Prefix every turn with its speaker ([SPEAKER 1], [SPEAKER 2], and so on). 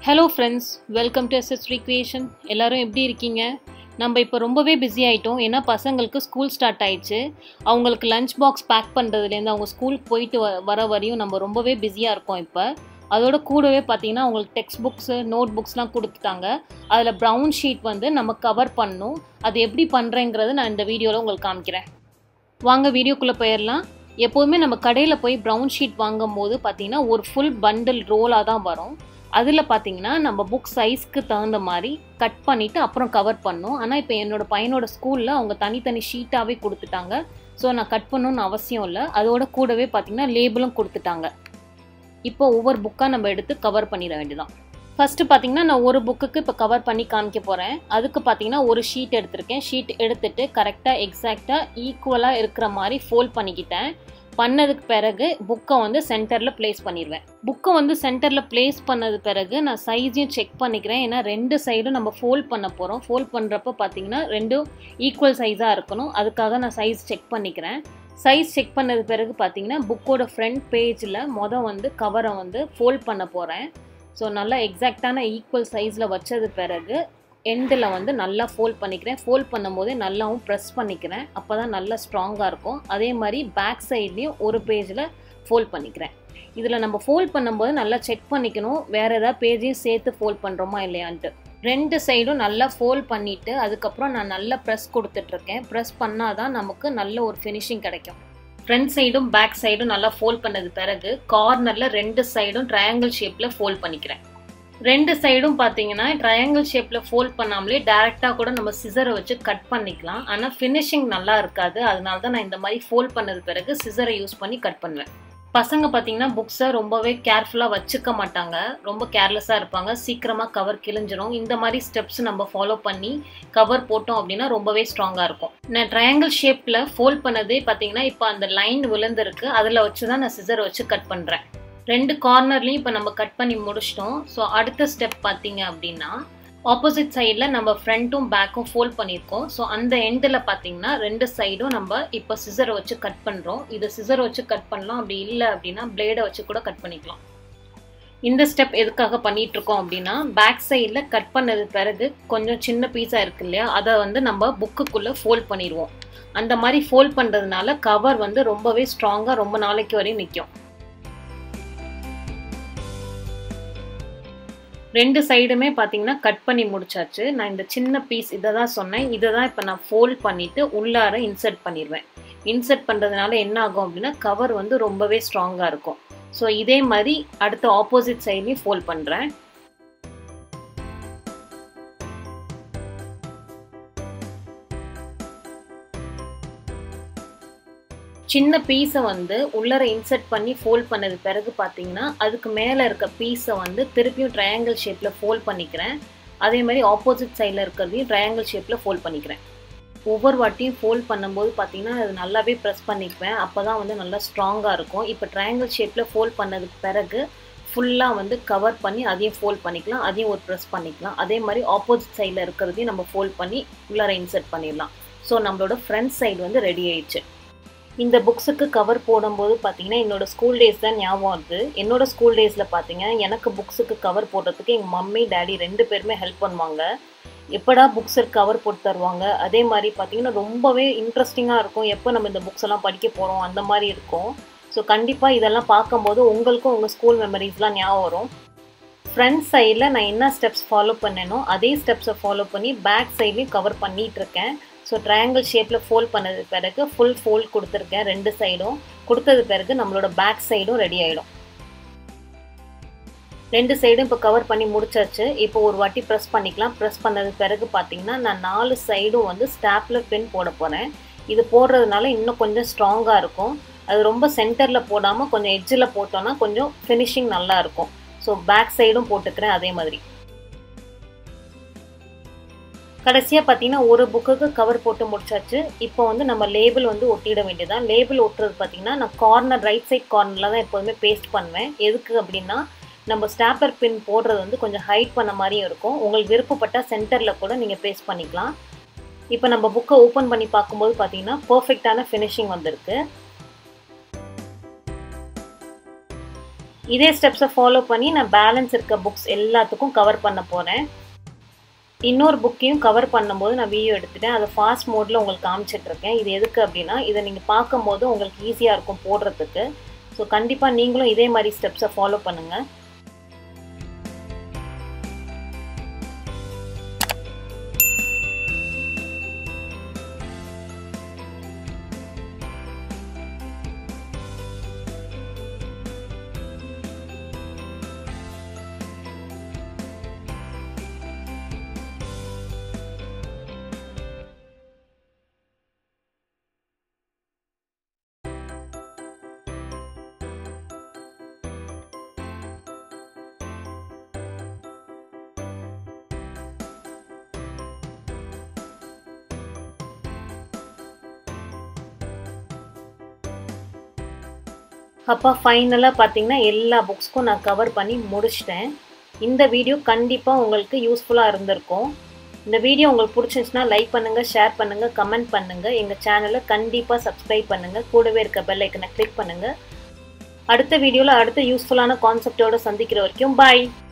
[SPEAKER 1] hello friends welcome to SS recreation எல்லாரும் எப்படி இருக்கீங்க நம்ம இப்போ ரொம்பவே பிஸி ஆகிட்டோம் ஏன்னா பசங்களுக்கு ஸ்கூல் ஸ்டார்ட் ஆயிடுச்சு அவங்களுக்கு லஞ்ச் பாக்ஸ் பேக் பண்ணுறதுலேருந்து அவங்க ஸ்கூலுக்கு போயிட்டு வ வர வரையும் நம்ம ரொம்பவே பிஸியாக இருக்கோம் இப்போ அதோட கூடவே பார்த்தீங்கன்னா அவங்களுக்கு டெக்ஸ்ட் புக்ஸு நோட் புக்ஸ்லாம் கொடுத்துட்டாங்க அதில் ப்ரௌன் ஷீட் வந்து நம்ம கவர் பண்ணணும் அது எப்படி பண்ணுறேங்கிறது நான் இந்த வீடியோவில் உங்களுக்கு காமிக்கிறேன் வாங்க வீடியோக்குள்ளே போயிடலாம் எப்போதுமே நம்ம கடையில் போய் ப்ரௌன் ஷீட் வாங்கும் போது பார்த்தீங்கன்னா ஒரு ஃபுல் பண்டில் ரோலாக தான் வரும் அதில் பார்த்தீங்கன்னா நம்ம புக் சைஸ்க்கு தகுந்த மாதிரி கட் பண்ணிவிட்டு அப்புறம் கவர் பண்ணோம் ஆனால் இப்போ என்னோட பையனோட ஸ்கூலில் அவங்க தனித்தனி ஷீட்டாகவே கொடுத்துட்டாங்க ஸோ நான் கட் பண்ணணும்னு அவசியம் இல்லை அதோட கூடவே பார்த்தீங்கன்னா லேபிளும் கொடுத்துட்டாங்க இப்போ ஒவ்வொரு புக்காக நம்ம எடுத்து கவர் பண்ணிட வேண்டியதான் ஃபஸ்ட்டு பார்த்தீங்கன்னா நான் ஒரு புக்குக்கு இப்போ கவர் பண்ணி காமிக்க போகிறேன் அதுக்கு பார்த்தீங்கன்னா ஒரு ஷீட் எடுத்திருக்கேன் ஷீட் எடுத்துட்டு கரெக்டாக எக்ஸாக்டாக ஈக்குவலாக இருக்கிற மாதிரி ஃபோல்ட் பண்ணிக்கிட்டேன் பண்ணதுக்கு பிறகு புக்கை வந்து சென்டரில் ப்ளேஸ் பண்ணிடுவேன் புக்கை வந்து சென்டரில் ப்ளேஸ் பண்ணது பிறகு நான் சைஸையும் செக் பண்ணிக்கிறேன் ஏன்னா ரெண்டு சைடும் நம்ம ஃபோல்ட் பண்ண போகிறோம் ஃபோல்ட் பண்ணுறப்ப பார்த்தீங்கன்னா ரெண்டும் ஈக்குவல் சைஸாக இருக்கணும் அதுக்காக நான் சைஸ் செக் பண்ணிக்கிறேன் சைஸ் செக் பண்ணது பிறகு பார்த்தீங்கன்னா புக்கோட ஃப்ரண்ட் பேஜில் மொதல் வந்து கவரை வந்து ஃபோல்ட் பண்ண போகிறேன் ஸோ நல்லா எக்ஸாக்டான ஈக்குவல் சைஸில் வச்சது பிறகு எண்டில் வந்து நல்லா ஃபோல்ட் பண்ணிக்கிறேன் ஃபோல்ட் பண்ணும்போதே நல்லாவும் ப்ரெஸ் பண்ணிக்கிறேன் அப்போ தான் நல்லா ஸ்ட்ராங்காக இருக்கும் அதே மாதிரி பேக் சைட்லேயும் ஒரு பேஜில் ஃபோல்ட் பண்ணிக்கிறேன் இதில் நம்ம ஃபோல்ட் பண்ணும்போது நல்லா செக் பண்ணிக்கணும் வேறு ஏதாவது பேஜையும் சேர்த்து ஃபோல்ட் பண்ணுறோமா இல்லையான்ட்டு ரெண்டு சைடும் நல்லா ஃபோல்ட் பண்ணிவிட்டு அதுக்கப்புறம் நான் நல்லா ப்ரெஸ் கொடுத்துட்ருக்கேன் ப்ரெஸ் பண்ணால் தான் நமக்கு நல்ல ஒரு ஃபினிஷிங் கிடைக்கும் ஃப்ரண்ட் சைடும் பேக் சைடும் நல்லா ஃபோல்ட் பண்ணது பிறகு கார்னரில் ரெண்டு சைடும் ட்ரையாங்கிள் ஷேப்பில் ஃபோல்ட் பண்ணிக்கிறேன் ரெண்டு சைடும் பார்த்தீங்கன்னா ட்ரையாங்கிள் ஷேப்பில் ஃபோல்ட் பண்ணாமலே டேரெக்டாக கூட நம்ம சிசரை வச்சு கட் பண்ணிக்கலாம் ஆனால் ஃபினிஷிங் நல்லா இருக்காது அதனால தான் நான் இந்த மாதிரி ஃபோல்ட் பண்ணது பிறகு சிசரை யூஸ் பண்ணி கட் பண்ணுவேன் பசங்க பார்த்தீங்கன்னா புக்ஸை ரொம்பவே கேர்ஃபுல்லாக வச்சுக்க மாட்டாங்க ரொம்ப கேர்லெஸ்ஸாக இருப்பாங்க சீக்கிரமாக கவர் கிழிஞ்சிரும் இந்த மாதிரி ஸ்டெப்ஸ் நம்ம ஃபாலோ பண்ணி கவர் போட்டோம் அப்படின்னா ரொம்பவே ஸ்ட்ராங்காக இருக்கும் நான் ட்ரையாங்கிள் ஷேப்பில் ஃபோல்ட் பண்ணதே பார்த்தீங்கன்னா இப்போ அந்த லைன் விழுந்திருக்கு அதில் வச்சு தான் நான் சிசரை வச்சு கட் பண்ணுறேன் ரெண்டு கார்னர்லையும் இப்போ நம்ம கட் பண்ணி முடிச்சிட்டோம் ஸோ அடுத்த ஸ்டெப் பார்த்தீங்க அப்படின்னா ஆப்போசிட் சைடில் நம்ம ஃப்ரண்ட்டும் பேக்கும் ஃபோல்ட் பண்ணியிருக்கோம் ஸோ அந்த எண்டில் பார்த்தீங்கன்னா ரெண்டு சைடும் நம்ம இப்போ சிசரை வச்சு கட் பண்ணுறோம் இது சிசர் வச்சு கட் பண்ணலாம் அப்படி இல்லை அப்படின்னா பிளேடை வச்சு கூட கட் பண்ணிக்கலாம் இந்த ஸ்டெப் எதுக்காக பண்ணிட்டு இருக்கோம் அப்படின்னா பேக் சைடில் கட் பண்ணது பிறகு கொஞ்சம் சின்ன பீஸாக இருக்கு இல்லையா அதை வந்து நம்ம புக்குக்குள்ளே ஃபோல்ட் பண்ணிடுவோம் அந்த மாதிரி ஃபோல்ட் பண்ணுறதுனால கவர் வந்து ரொம்பவே ஸ்ட்ராங்காக ரொம்ப நாளைக்கு வரையும் நிற்கும் ரெண்டு சைடுமே பார்த்தீங்கன்னா கட் பண்ணி முடிச்சாச்சு நான் இந்த சின்ன பீஸ் இதை தான் சொன்னேன் இதை தான் இப்போ நான் ஃபோல்ட் பண்ணிவிட்டு உள்ளார இன்சர்ட் பண்ணிடுவேன் இன்சர்ட் பண்ணுறதுனால என்ன ஆகும் அப்படின்னா கவர் வந்து ரொம்பவே ஸ்ட்ராங்காக இருக்கும் ஸோ இதே மாதிரி அடுத்த ஆப்போசிட் சைட்லேயும் ஃபோல்ட் பண்ணுறேன் சின்ன பீஸை வந்து உள்ளர இன்சர்ட் பண்ணி ஃபோல்ட் பண்ணது பிறகு பார்த்தீங்கன்னா அதுக்கு மேலே இருக்க பீஸை வந்து திருப்பியும் ட்ரையாங்கிள் ஷேப்பில் ஃபோல்ட் பண்ணிக்கிறேன் அதே மாதிரி ஆப்போசிட் சைடில் இருக்கிறதையும் ட்ரையாங்கிள் ஷேப்பில் ஃபோல்ட் பண்ணிக்கிறேன் ஒவ்வொரு வாட்டியும் ஃபோல்ட் பண்ணும்போது பார்த்தீங்கன்னா அது நல்லாவே ப்ரெஸ் பண்ணிக்குவேன் அப்போ தான் வந்து நல்லா ஸ்ட்ராங்காக இருக்கும் இப்போ ட்ரையாங்கிள் ஷேப்பில் ஃபோல்ட் பண்ணதுக்கு பிறகு ஃபுல்லாக வந்து கவர் பண்ணி அதையும் ஃபோல்ட் பண்ணிக்கலாம் அதையும் ஒரு ப்ரெஸ் பண்ணிக்கலாம் அதே மாதிரி ஆப்போசிட் சைடில் இருக்கிறதையும் நம்ம ஃபோல்ட் பண்ணி உள்ளார இன்சர்ட் பண்ணிடலாம் ஸோ நம்மளோட ஃப்ரண்ட் சைடு வந்து ரெடி ஆயிடுச்சு இந்த புக்ஸுக்கு கவர் போடும்போது பார்த்தீங்கன்னா என்னோட ஸ்கூல் டேஸ் தான் ஞாபகம் வருது என்னோட ஸ்கூல் டேஸில் பார்த்தீங்கன்னா எனக்கு புக்ஸுக்கு கவர் போடுறதுக்கு எங்கள் மம்மி டேடி ரெண்டு பேருமே ஹெல்ப் பண்ணுவாங்க எப்படா புக்ஸுக்கு கவர் போட்டு தருவாங்க அதே மாதிரி பார்த்தீங்கன்னா ரொம்பவே இன்ட்ரெஸ்டிங்காக இருக்கும் எப்போ நம்ம இந்த புக்ஸ் எல்லாம் படிக்க போகிறோம் அந்த மாதிரி இருக்கும் ஸோ கண்டிப்பாக இதெல்லாம் பார்க்கும்போது உங்களுக்கும் உங்கள் ஸ்கூல் மெமரிஸ்லாம் ஞாபகம் வரும் ஃப்ரண்ட் சைடில் நான் என்ன ஸ்டெப்ஸ் ஃபாலோ பண்ணேனோ அதே ஸ்டெப்ஸை ஃபாலோ பண்ணி பேக் சைட்லேயும் கவர் பண்ணிகிட்டு இருக்கேன் ஸோ ட்ரையாங்கிள் ஷேப்பில் ஃபோல்ட் பண்ணது பிறகு ஃபுல் ஃபோல்ட் கொடுத்துருக்கேன் ரெண்டு சைடும் கொடுத்தது பிறகு நம்மளோட பேக் சைடும் ரெடி ஆகிடும் ரெண்டு சைடும் இப்போ கவர் பண்ணி முடிச்சாச்சு இப்போ ஒரு வாட்டி ப்ரெஸ் பண்ணிக்கலாம் ப்ரெஸ் பண்ணது பிறகு பார்த்தீங்கன்னா நான் நாலு சைடும் வந்து ஸ்டாப்பில் பின் போட போகிறேன் இது போடுறதுனால இன்னும் கொஞ்சம் ஸ்ட்ராங்காக இருக்கும் அது ரொம்ப சென்டரில் போடாமல் கொஞ்சம் எட்ஜில் போட்டோன்னா கொஞ்சம் ஃபினிஷிங் நல்லா இருக்கும் ஸோ பேக் சைடும் போட்டுக்கிறேன் அதே மாதிரி கடைசியாக பார்த்தீங்கன்னா ஒரு புக்குக்கு கவர் போட்டு முடிச்சாச்சு இப்போ வந்து நம்ம லேபிள் வந்து ஒட்டிட வேண்டியதான் லேபிள் ஒட்டுறது பார்த்தீங்கன்னா நான் கார்னர் ரைட் சைட் கார்னரில் தான் எப்போதுமே பேஸ்ட் பண்ணுவேன் எதுக்கு அப்படின்னா நம்ம ஸ்டாப்பர் பின் போடுறது வந்து கொஞ்சம் ஹைட் பண்ண மாதிரியும் இருக்கும் உங்களுக்கு விருப்பப்பட்டால் சென்டரில் கூட நீங்கள் பேஸ்ட் பண்ணிக்கலாம் இப்போ நம்ம புக்கை ஓப்பன் பண்ணி பார்க்கும்போது பார்த்தீங்கன்னா பர்ஃபெக்டான ஃபினிஷிங் வந்திருக்கு இதே ஸ்டெப்ஸை ஃபாலோ பண்ணி நான் பேலன்ஸ் இருக்க புக்ஸ் எல்லாத்துக்கும் கவர் பண்ண போகிறேன் இன்னொரு புக்கையும் கவர் பண்ணும்போது நான் வீடியோ எடுத்துட்டேன் அதை ஃபாஸ்ட் மோடில் உங்களுக்கு காமிச்சிட்ருக்கேன் இது எதுக்கு அப்படின்னா இதை நீங்கள் பார்க்கும்போது உங்களுக்கு ஈஸியாக இருக்கும் போடுறதுக்கு ஸோ கண்டிப்பாக நீங்களும் இதே மாதிரி ஸ்டெப்ஸை ஃபாலோ பண்ணுங்கள் அப்போ ஃபைனலாக பார்த்தீங்கன்னா எல்லா புக்ஸ்க்கும் நான் கவர் பண்ணி முடிச்சிட்டேன் இந்த வீடியோ கண்டிப்பாக உங்களுக்கு யூஸ்ஃபுல்லாக இருந்திருக்கும் இந்த வீடியோ உங்களுக்கு பிடிச்சிருந்துச்சுன்னா லைக் பண்ணுங்கள் ஷேர் பண்ணுங்கள் கமெண்ட் பண்ணுங்கள் எங்கள் சேனலை கண்டிப்பாக சப்ஸ்கிரைப் பண்ணுங்கள் கூடவே இருக்க பெல் ஐக்கனை கிளிக் பண்ணுங்கள் அடுத்த வீடியோவில் அடுத்த யூஸ்ஃபுல்லான கான்செப்டோடு சந்திக்கிற வரைக்கும் பாய்